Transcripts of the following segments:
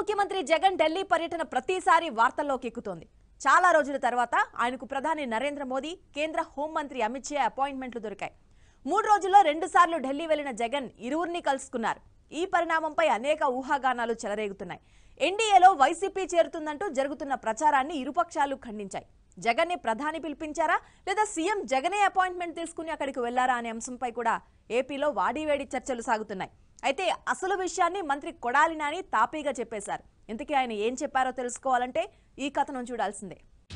ముఖ్యమంత్రి జగన్ ఢిల్లీ పర్యటన ప్రతిసారి వార్తల్లోకి ఎక్కుతోంది చాలా రోజుల తర్వాత ఆయనకు ప్రధాని నరేంద్ర మోదీ కేంద్ర హోంమంత్రి అమిత్ షా అపాయింట్మెంట్లు దొరికాయి మూడు రోజుల్లో రెండు సార్లు ఢిల్లీ వెళ్లిన జగన్ ఇరువురిని కలుసుకున్నారు ఈ పరిణామంపై అనేక ఊహాగానాలు చెలరేగుతున్నాయి ఎన్డీఏలో వైసీపీ చేరుతుందంటూ జరుగుతున్న ప్రచారాన్ని ఇరుపక్షాలు ఖండించాయి జగన్ని ప్రధాని పిలిపించారా లేదా సీఎం జగనే అపాయింట్మెంట్ తీసుకుని అక్కడికి వెళ్లారా అనే అంశంపై కూడా ఏపీలో వాడివేడి చర్చలు సాగుతున్నాయి అయితే అసలు విషయాన్ని మంత్రి కొడాలి నాని తాపీగా చెప్పేశారు ఇంతకీ ఆయన ఏం చెప్పారో తెలుసుకోవాలంటే ఈ కథనం చూడాల్సిందే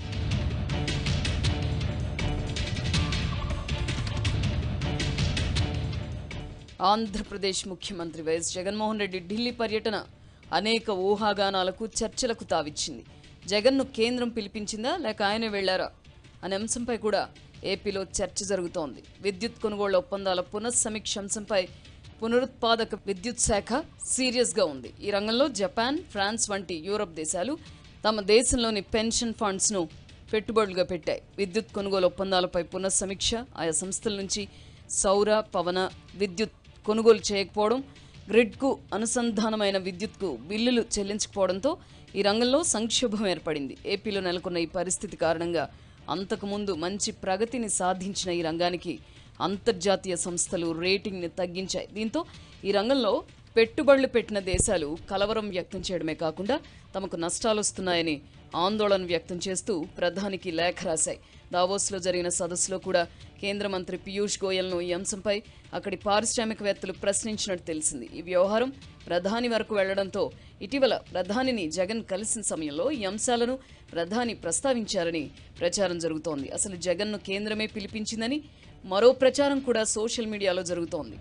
ఆంధ్రప్రదేశ్ ముఖ్యమంత్రి వైఎస్ జగన్మోహన్ రెడ్డి ఢిల్లీ పర్యటన అనేక ఊహాగానాలకు చర్చలకు తావిచ్చింది జగన్ను కేంద్రం పిలిపించిందా లేక ఆయనే వెళ్లారా అనే అంశంపై కూడా ఏపీలో చర్చ జరుగుతోంది విద్యుత్ కొనుగోళ్ల ఒప్పందాల పునఃసమీక్ష అంశంపై పునరుత్పాదక విద్యుత్ శాఖ సీరియస్గా ఉంది ఈ రంగంలో జపాన్ ఫ్రాన్స్ వంటి యూరప్ దేశాలు తమ దేశంలోని పెన్షన్ ఫండ్స్ను పెట్టుబడులుగా పెట్టాయి విద్యుత్ కొనుగోలు ఒప్పందాలపై పునఃసమీక్ష ఆయా సంస్థల నుంచి సౌర పవన విద్యుత్ కొనుగోలు చేయకపోవడం గ్రిడ్కు అనుసంధానమైన విద్యుత్కు బిల్లులు చెల్లించకపోవడంతో ఈ రంగంలో సంక్షోభం ఏర్పడింది ఏపీలో నెలకొన్న ఈ పరిస్థితి కారణంగా అంతకుముందు మంచి ప్రగతిని సాధించిన ఈ రంగానికి అంతర్జాతీయ సంస్థలు రేటింగ్ని తగ్గించాయి దీంతో ఈ రంగంలో పెట్టుబడులు పెట్టిన దేశాలు కలవరం వ్యక్తం చేయడమే కాకుండా తమకు నష్టాలు వస్తున్నాయని ఆందోళన వ్యక్తం చేస్తూ ప్రధానికి లేఖ రాశాయి దావోస్లో జరిగిన సదస్సులో కూడా కేంద్ర మంత్రి పీయూష్ గోయల్ను ఈ అంశంపై అక్కడి పారిశ్రామికవేత్తలు ప్రశ్నించినట్టు తెలిసింది ఈ వ్యవహారం ప్రధాని వరకు వెళ్లడంతో ఇటీవల ప్రధానిని జగన్ కలిసిన సమయంలో ఈ అంశాలను ప్రధాని ప్రస్తావించారని ప్రచారం జరుగుతోంది అసలు జగన్ను కేంద్రమే పిలిపించిందని మరో ప్రచారం కూడా సోషల్ మీడియాలో జరుగుతోంది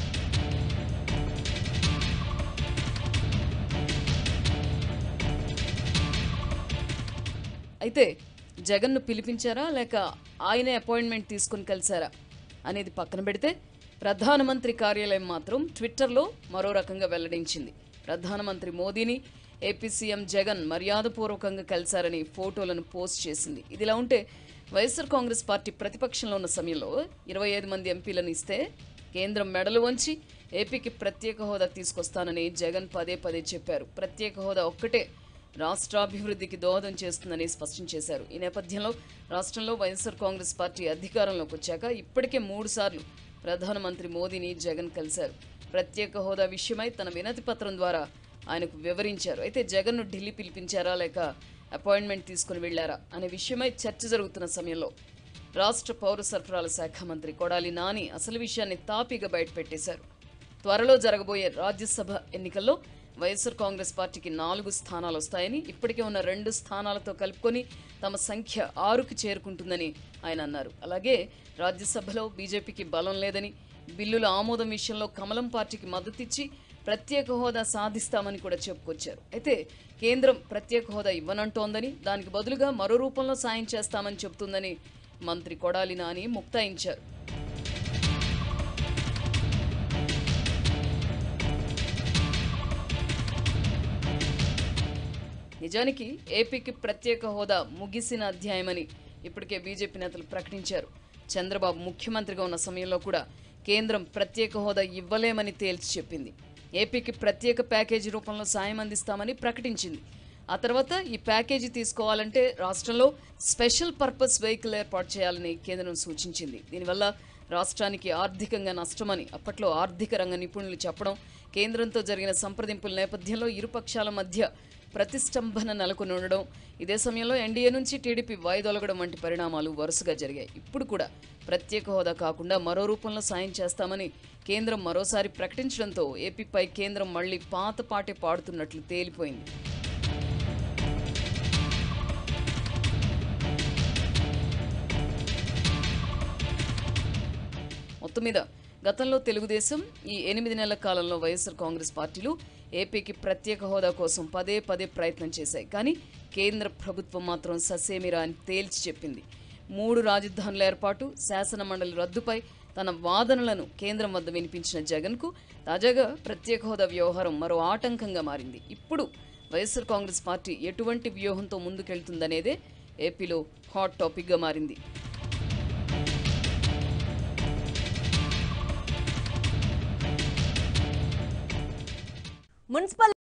అయితే జగన్ను పిలిపించారా లేక ఆయనే అపాయింట్మెంట్ తీసుకుని కలిశారా అనేది పక్కన పెడితే ప్రధానమంత్రి కార్యాలయం మాత్రం ట్విట్టర్లో మరో రకంగా వెల్లడించింది ప్రధానమంత్రి మోదీని ఏపీ సీఎం జగన్ మర్యాదపూర్వకంగా కలిశారని ఫోటోలను పోస్ట్ చేసింది ఇదిలా ఉంటే వైఎస్ఆర్ కాంగ్రెస్ పార్టీ ప్రతిపక్షంలో ఉన్న సమయంలో ఇరవై ఐదు మంది ఎంపీలను ఇస్తే కేంద్రం మెడలు వంచి ఏపీకి ప్రత్యేక హోదా తీసుకొస్తానని జగన్ పదే పదే చెప్పారు ప్రత్యేక హోదా ఒక్కటే రాష్ట్రాభివృద్ధికి దోహదం చేస్తుందని స్పష్టం చేశారు ఈ నేపథ్యంలో రాష్ట్రంలో వైఎస్ఆర్ కాంగ్రెస్ పార్టీ అధికారంలోకి వచ్చాక ఇప్పటికే మూడు సార్లు ప్రధానమంత్రి మోదీని జగన్ కలిశారు ప్రత్యేక హోదా విషయమై తన వినతి పత్రం ద్వారా ఆయనకు వివరించారు అయితే జగన్ను ఢిల్లీ పిలిపించారా లేక అపాయింట్మెంట్ తీసుకుని వెళ్లారా అనే విషయమై చర్చ జరుగుతున్న సమయంలో రాష్ట్ర పౌర సరఫరాల శాఖ మంత్రి కొడాలి నాని అసలు విషయాన్ని తాపీగా బయటపెట్టేశారు త్వరలో జరగబోయే రాజ్యసభ ఎన్నికల్లో వైఎస్ఆర్ కాంగ్రెస్ పార్టీకి నాలుగు స్థానాలు వస్తాయని ఇప్పటికే ఉన్న రెండు స్థానాలతో కలుపుకొని తమ సంఖ్య ఆరుకు చేరుకుంటుందని ఆయన అన్నారు అలాగే రాజ్యసభలో బీజేపీకి బలం లేదని బిల్లుల ఆమోదం విషయంలో కమలం పార్టీకి మద్దతిచ్చి ప్రత్యేక హోదా సాధిస్తామని కూడా చెప్పుకొచ్చారు అయితే కేంద్రం ప్రత్యేక హోదా ఇవ్వనంటోందని దానికి బదులుగా మరో రూపంలో సాయం చేస్తామని చెబుతుందని మంత్రి కొడాలి నాని ముక్తాయించారు నిజానికి ఏపీకి ప్రత్యేక హోదా ముగిసిన అధ్యాయమని ఇప్పటికే బీజేపీ నేతలు ప్రకటించారు చంద్రబాబు ముఖ్యమంత్రిగా ఉన్న సమయంలో కూడా కేంద్రం ప్రత్యేక హోదా ఇవ్వలేమని తేల్చి చెప్పింది ఏపీకి ప్రత్యేక ప్యాకేజీ రూపంలో సాయం అందిస్తామని ప్రకటించింది ఆ తర్వాత ఈ ప్యాకేజీ తీసుకోవాలంటే రాష్ట్రంలో స్పెషల్ పర్పస్ వెహికల్ ఏర్పాటు చేయాలని కేంద్రం సూచించింది దీనివల్ల రాష్ట్రానికి ఆర్థికంగా నష్టమని అప్పట్లో ఆర్థిక రంగ నిపుణులు చెప్పడం కేంద్రంతో జరిగిన సంప్రదింపుల నేపథ్యంలో ఇరుపక్షాల మధ్య ప్రతిష్టంభన నెలకొని ఉండడం ఇదే సమయంలో ఎన్డీఏ నుంచి టీడీపీ వాయిదొలగడం వంటి పరిణామాలు వరుసగా జరిగాయి ఇప్పుడు కూడా ప్రత్యేక హోదా కాకుండా మరో రూపంలో సాయం చేస్తామని కేంద్రం మరోసారి ప్రకటించడంతో ఏపీపై కేంద్రం మళ్లీ పాత పాటే పాడుతున్నట్లు తేలిపోయింది మొత్తం మీద గతంలో తెలుగుదేశం ఈ ఎనిమిది నెలల కాలంలో వైఎస్ఆర్ కాంగ్రెస్ పార్టీలు ఏపీకి ప్రత్యేక హోదా కోసం పదే పదే ప్రయత్నం చేశాయి కానీ కేంద్ర ప్రభుత్వం మాత్రం ససేమిరా అని తేల్చి చెప్పింది మూడు రాజధానుల ఏర్పాటు శాసన మండలి రద్దుపై తన వాదనలను కేంద్రం వద్ద వినిపించిన జగన్కు తాజాగా ప్రత్యేక హోదా వ్యవహారం మరో ఆటంకంగా మారింది ఇప్పుడు వైఎస్ఆర్ కాంగ్రెస్ పార్టీ ఎటువంటి వ్యూహంతో ముందుకెళ్తుందనేదే ఏపీలో హాట్ టాపిక్గా మారింది మున్సిపల్